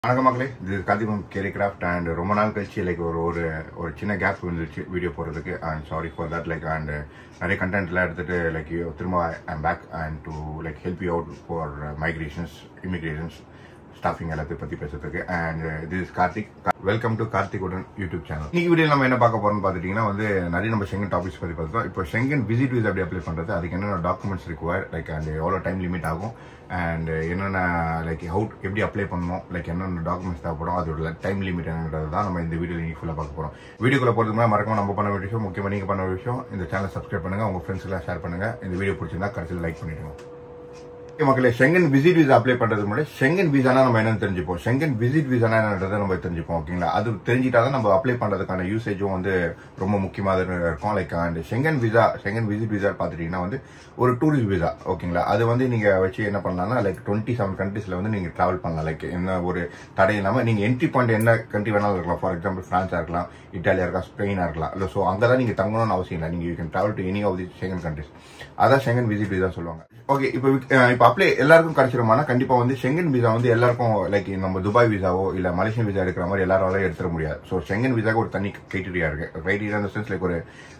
வணக்கம் மக்களே இது காந்திபம் கேரிகிராஃப்ட் அண்ட் ரொம்ப நாள் கழிச்சு லைக் ஒரு ஒரு ஒரு சின்ன கேப் வந்துருச்சு வீடியோ போடுறதுக்கு and sorry for that like and நிறைய கண்டென்ட்லாம் எடுத்துட்டு லைக் திரும்ப I'm back and to like help you out for migrations immigrations staffing எல்லாத்தையும் பத்தி பேசுறதுக்கு and this Karthik welcome to Karthik உடன் யூடியூப் சேனல் இன்னைக்கு வீடியோ நம்ம என்ன பார்க்க போறோம்னு பார்த்துட்டீங்கன்னா வந்து நிறைய நம்ம ஷெங்கன் டாபிக்ஸ் பத்தி பார்த்தோம் இப்போ ஷெங்கன் விசிட் விசா எப்படி அப்ளை பண்றது அதுக்கு என்னென்ன டாக்குமெண்ட்ஸ் ரிக்வயர் லைக் அண்ட் எவ்வளோ டைம் லிமிட் ஆகும் அண்ட் என்னென்ன லைக் அவுட் எப்படி அப்ளை பண்ணணும் லைக் என்னென்ன டாக்குமெண்ட்ஸ் தேவைப்படும் அதோட டைம் லிமிட் என்னன்றது தான் நம்ம இந்த வீடியோ நீங்கள் ஃபுல்லாக பார்க்க போகிறோம் வீடியோக்குள்ள போகிறதுக்கு முன்னாடி மறக்காம நம்ம பண்ண வேண்டிய விஷயம் முக்கியமாக நீங்கள் பண்ண வேண்டிய விஷயம் இந்த சேனல் சப்ஸ்கிரைப் பண்ணுங்க உங்க ஃப்ரெண்ட்ஸ்லாம் ஷேர் பண்ணுங்க இந்த வீடியோ பிடிச்சிருந்தா கடைசியில் லைக் பண்ணிடுங்க ஓகே மக்களே ஷெங்கன் விசிட் விசா அப்ளை பண்றது முன்னாடி ஷெங்கன் விசானா நம்ம என்னன்னு தெரிஞ்சுப்போம் ஷெங்கன் விசிட் விசானா என்னன்றதை நம்ம தெரிஞ்சுப்போம் ஓகேங்களா அது தெரிஞ்சிட்டா தான் நம்ம அப்ளை பண்றதுக்கான யூசேஜும் வந்து ரொம்ப முக்கியமாக இருக்கும் like and Schengen visa Schengen visit visa பார்த்துட்டீங்கன்னா வந்து ஒரு டூரிஸ்ட் விசா ஓகேங்களா அது வந்து நீங்க வச்சு என்ன பண்ணலாம்னா லைக் டுவெண்ட்டி செவன் கண்ட்ரீஸ்ல வந்து நீங்க டிராவல் பண்ணலாம் லைக் என்ன ஒரு தடை இல்லாம நீங்க என்ட்ரி பாயிண்ட் என்ன கண்ட்ரி வேணாலும் இருக்கலாம் ஃபார் எக்ஸாம்பிள் பிரான்ஸா இருக்கலாம் இட்டாலியா இருக்கலாம் ஸ்பெயினா இருக்கலாம் இல்லை ஸோ அங்கதான் நீங்க தங்கணும்னு அவசியம் இல்லை நீங்க you can travel to any of the Schengen countries அதான் ஷெங்கன் விசிட் விசா சொல்லுவாங்க ஓகே இப்போ இப்போ அப்ளை எல்லாருக்கும் கிடைச்சிருமானா கண்டிப்பா வந்து ஷெங்கன் விசா வந்து எல்லாருக்கும் லைக் நம்ம துபாய் விசாவோ இல்ல மலேசியன் விசா எடுக்கிற மாதிரி எல்லாராலையும் எடுத்துட முடியாது ஸோ ஷெங்கன் விசாக்கு ஒரு தனி கிரைட்டீரியா இருக்கு கிரைட்டீரியா இந்த சென்ஸ் லைக் ஒரு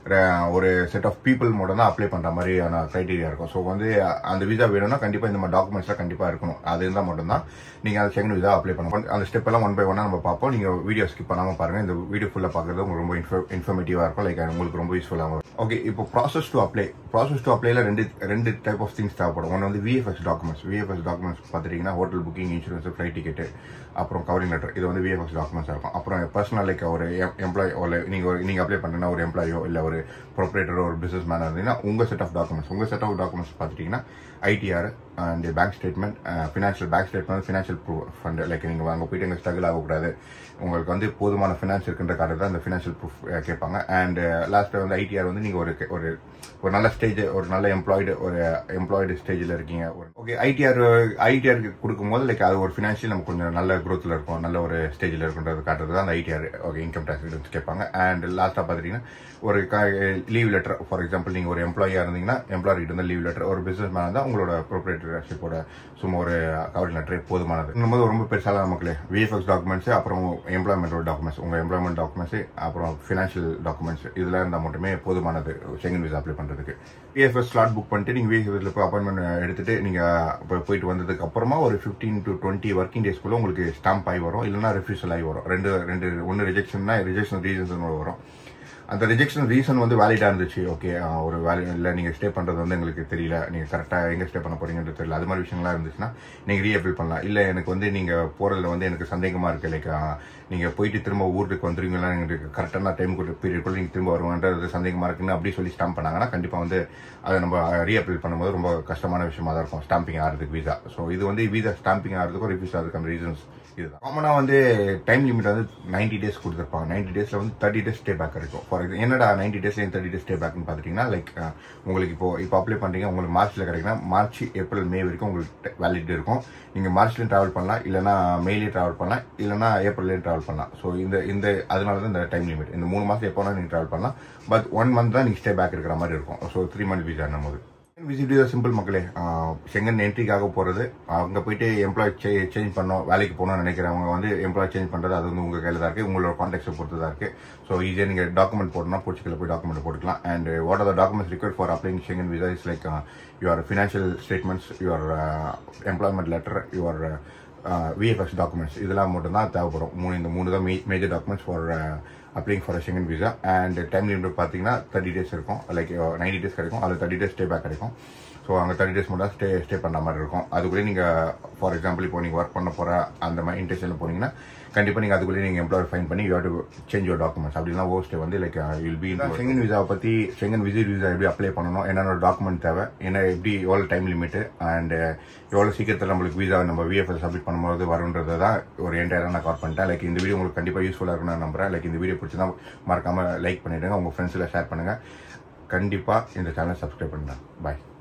ஒரு செட் ஆஃப் பீப்புள் மட்டும் தான் அப்ளை பண்ற மாதிரியான கிரைட்டீரியா இருக்கும் ஸோ வந்து அந்த விசா வேணும்னா கண்டிப்பா இந்த மாதிரி டாக்குமெண்ட்ஸ்லாம் கண்டிப்பா இருக்கணும் அது இருந்தால் மட்டும்தான் நீங்க அந்த ஷெங்கன் விசா அப்ளை பண்ண அந்த ஸ்டெப் எல்லாம் ஒன் பை ஒன்னா நம்ம பார்ப்போம் நீங்க வீடியோ ஸ்கிப் பண்ணாம பாருங்க இந்த வீடியோ ஃபுல்லா பாக்குறது உங்களுக்கு ரொம்ப இன்ஃபர்மேட்டிவா இருக்கும் லைக் உங்களுக்கு ரொம்ப யூஸ்ஃபுல்லாக இருக்கும் ஓகே இப்போ process to apply process to அப்ளைல ரெண்டு ரெண்டு டைப் ஆஃப் திங்ஸ் தேவைப்படும் ஒன்று வந்து விஎஃப்எஸ் டாக்குமெண்ட்ஸ் விஎஃப்எஸ் டாக்குமெண்ட்ஸ் பார்த்துட்டீங்கன்னா hotel booking insurance flight ticket அப்புறம் கவரிங் லெட்டர் இது வந்து விஎஃப்எஸ் டாக்குமெண்ட்ஸ் இருக்கும் அப்புறம் பர்சனல் லைக் ஒரு எம்ப்ளாய் ஒரு நீங்க ஒரு நீங்க அப்ளை பண்ணீங்கன்னா ஒரு எம்ப்ளாயோ இல்லை ஒரு ப்ரொப்ரேட்டரோ ஒரு பிசினஸ் மேனர் இருந்தீங்கன்னா உங்க செட் ஆஃப் டாக்குமெண்ட்ஸ் உங்க செட் ஆஃப் டாக்குமெண்ட்ஸ் பார்த்துட்டீங்கன்னா ITR and bank statement financial bank statement financial proof fund like நீங்கள் அங்கே போயிட்டு எங்கே ஸ்ட்ரகிள் ஆகக்கூடாது உங்களுக்கு வந்து போதுமான ஃபினான்ஸ் இருக்குன்ற கார்டு தான் அந்த ஃபினான்ஷியல் ப்ரூஃப் கேட்பாங்க அண்ட் லாஸ்ட்டில் வந்து ஐடிஆர் வந்து நீங்கள் ஒரு ஒரு ஒரு நல்ல ஸ்டேஜ் ஒரு நல்ல எம்ப்ளாய்டு ஒரு எம்ப்ளாய்டு ஸ்டேஜில் இருக்கீங்க ஓகே ஐடிஆர் ஐடிஆர் கொடுக்கும்போது லைக் அது ஒரு ஃபினான்ஷியல் நம்ம கொஞ்சம் நல்ல க்ரோத்தில் இருக்கும் நல்ல ஒரு ஸ்டேஜில் இருக்குன்றது காட்டுறது தான் அந்த ஐடிஆர் ஓகே இன்கம் டேக்ஸ் கேட்பாங்க அண்ட் லாஸ்ட்டாக பார்த்துட்டீங்கன்னா ஒரு லீவ் லெட்டர் ஃபார் எக்ஸாம்பிள் நீங்கள் ஒரு எம்ப்ளாயியாக இருந்தீங்கன்னா எம்ப்ளாயர் கிட்ட இருந்து லீவ் லெட்டர் ஒரு பிசினஸ் மேன் தான் உங்களோட ப்ரொப்ரேட்டர்ஷிப்போட சும்மா ஒரு கவரிங் லெட்டரே போதுமானது இந்த போது ரொம்ப பெருசால மக்களே விஎஃப்எக்ஸ் டாக்குமெண்ட்ஸ் அப்புறம் எம்ப்ளாய்மெண்டோட டாக்குமெண்ட்ஸ் உங்கள் எம்ப்ளாய்மெண்ட் டாக்குமெண்ட்ஸ் அப்புறம் ஃபினான்ஷியல் டாக்குமெண்ட்ஸ் இதெல்லாம் இருந்தால் மட்டுமே போதுமானது ஷெங்கன் விசா அப்ளை பண்ணுறதுக்கு விஎஃப்எஸ் ஸ்லாட் புக் பண்ணிட்டு நீங்கள் விஎஃப்எஸ்ல போய் அப்பாயின்மெண்ட் எடுத்துட்டு நீங்கள் போயிட்டு வந்ததுக்கு அப்புறமா ஒரு ஃபிஃப்டீன் டு டுவெண்ட்டி ஒர்க்கிங் டேஸ்க்குள்ள உங்களுக்கு ஸ்டாம்ப் ஆகி வரும் இல்லைனா ரெஃப்யூசல் ஆகி வரும் ரெண்டு ரெண்டு ஒன்று ரிஜெக்ஷன்னா ரிஜெக்ஷன் ரீசன்ஸ் வரும் அந்த ரிஜெக்ஷன் ரீசன் வந்து வேலிடா இருந்துச்சு ஓகே ஒரு வேலி இல்லை நீங்கள் ஸ்டே பண்ணுறது வந்து எங்களுக்கு தெரியல நீங்கள் கரெக்டாக எங்கே ஸ்டே பண்ண போறீங்கன்றது தெரியல அது மாதிரி விஷயங்கள்லாம் இருந்துச்சுன்னா நீங்கள் ரீஅப்ளை பண்ணலாம் இல்லை எனக்கு வந்து நீங்கள் போகிறதுல வந்து எனக்கு சந்தேகமாக இருக்குது லைக் நீங்கள் போயிட்டு திரும்ப ஊருக்கு வந்துருவீங்களா எங்களுக்கு கரெக்டான டைம் பீரியட்குள்ள நீங்கள் திரும்ப வருவான்றது சந்தேகமாக இருக்குன்னு அப்படி சொல்லி ஸ்டாம்ப் பண்ணாங்கன்னா கண்டிப்பாக வந்து அதை நம்ம ரீஅப்ளை பண்ணும்போது ரொம்ப கஷ்டமான விஷயமா தான் இருக்கும் ஸ்டாம்பிங் ஆகிறதுக்கு வீசா ஸோ இது வந்து வீசா ஸ்டாம்பிங் ஆகிறதுக்கும் ரிஃப்யூஸ் ஆகிறதுக்கான ரீசன்ஸ் இதுதான் காமனாக வந்து டைம் லிமிட் வந்து நைன்டி டேஸ் கொடுத்துருப்பாங்க நைன்டி டேஸில் வந்து தேர்ட்டி டேஸ் ஸ்டே பேக் இருக்கும் ஃபார் எக்ஸாம்பிள் என்னடா நைன்டி டேஸ்ல தேர்ட்டி டேஸ் ஸ்டே பேக்னு பார்த்துட்டிங்கன்னா லைக் உங்களுக்கு இப்போ இப்போ அப்ளை பண்ணுறீங்க உங்களுக்கு மார்ச்சில் கிடைக்குன்னா மார்ச் ஏப்ரல் மே வரைக்கும் உங்களுக்கு வேலிட் இருக்கும் நீங்கள் மார்ச்லேயும் ட்ராவல் பண்ணலாம் இல்லைனா மேலேயும் ட்ராவல் பண்ணலாம் இல்லைனா ஏப்ரல்லையும் ட்ராவல் பண்ணலாம் ஸோ இந்த இந்த அதனால தான் இந்த டைம் லிமிட் இந்த மூணு மாதம் எப்போ நீங்கள் ட்ராவல் பண்ணலாம் பட் ஒன் மந்த் தான் நீங்கள் ஸ்டே பேக் இருக்கிற மாதிரி இருக்கும் ஸோ த்ரீ மந்த் வீசா போது விசிட் சிம்பிள் மக்களே செங்கன் என்ட்ரிக்காக போகிறது அங்கே போயிட்டு எம்ப்ளாய் சேஞ்ச் பண்ணோம் வேலைக்கு போகணும்னு நினைக்கிறவங்க வந்து எம்ப்ளாய் சேஞ்ச் பண்ணுறது அது வந்து உங்கள் கையில் தான் இருக்குது உங்களோட கான்டாக்ட்ஸை பொறுத்து தான் இருக்குது ஸோ ஈஸியாக நீங்கள் டாக்குமெண்ட் போடணும் போர்ச்சுக்கல போய் டாக்குமெண்ட் போட்டுக்கலாம் and what are the documents required for applying Schengen visa is like your financial statements your employment letter your VFS documents இதெல்லாம் மட்டும் தான் தேவைப்படும் மூணு இந்த மூணு தான் major documents for applying for Schengen visa and time limit பார்த்தீங்கன்னா thirty days இருக்கும் லைக் நைன்டி டேஸ் கிடைக்கும் அதில் தேர்ட்டி டேஸ் ஸ்டே பேக் கிடைக்கும் ஸோ அங்கே தேர்ட்டி டேஸ் மட்டும் ஸ்டே ஸ்டே பண்ண மாதிரி இருக்கும் அதுக்குள்ளே நீங்கள் ஃபார் எக்ஸாம்பிள் இப்போ நீங்கள் ஒர்க் பண்ண போகிற அந்த மாதிரி இன்டென்ஷனில் போனீங்கன்னா கண்டிப்பாக நீங்கள் அதுக்குள்ளே நீங்கள் எம்ப்ளாயர் ஃபைன் பண்ணி you to change your documents அப்படின்னா ஓ ஸ்டே வந்து லைக் வில் பி ஷெங்கன் விசாவை பற்றி ஷெங்கன் விசிட் விசா எப்படி அப்ளை பண்ணணும் என்னென்ன டாக்குமெண்ட் தேவை என்ன எப்படி எவ்வளோ டைம் லிமிட்டு அண்ட் எவ்வளோ சீக்கிரத்தில் நம்மளுக்கு விசா நம்ம விஎஃப்எஸ் சப்மிட் பண்ணும்போது வரும்ன்றதை தான் ஒரு என்டையராக நான் கால் பண்ணிட்டேன் லைக் இந்த வீடியோ உங்களுக்கு கண்டிப்பாக யூஸ்ஃபுல்லாக இருக்கும்னு நான் நம்புறேன் லைக் இந்த வீடியோ பிடிச்சா மறக்காமல் லைக் பண்ணிவிடுங்க உங்கள் ஃப்ரெண்ட்ஸில் ஷேர் பண்ணுங்கள் கண்டிப்பாக இந்த சேனல் சப்ஸ்கிரைப் பண்ணுங்கள் பாய்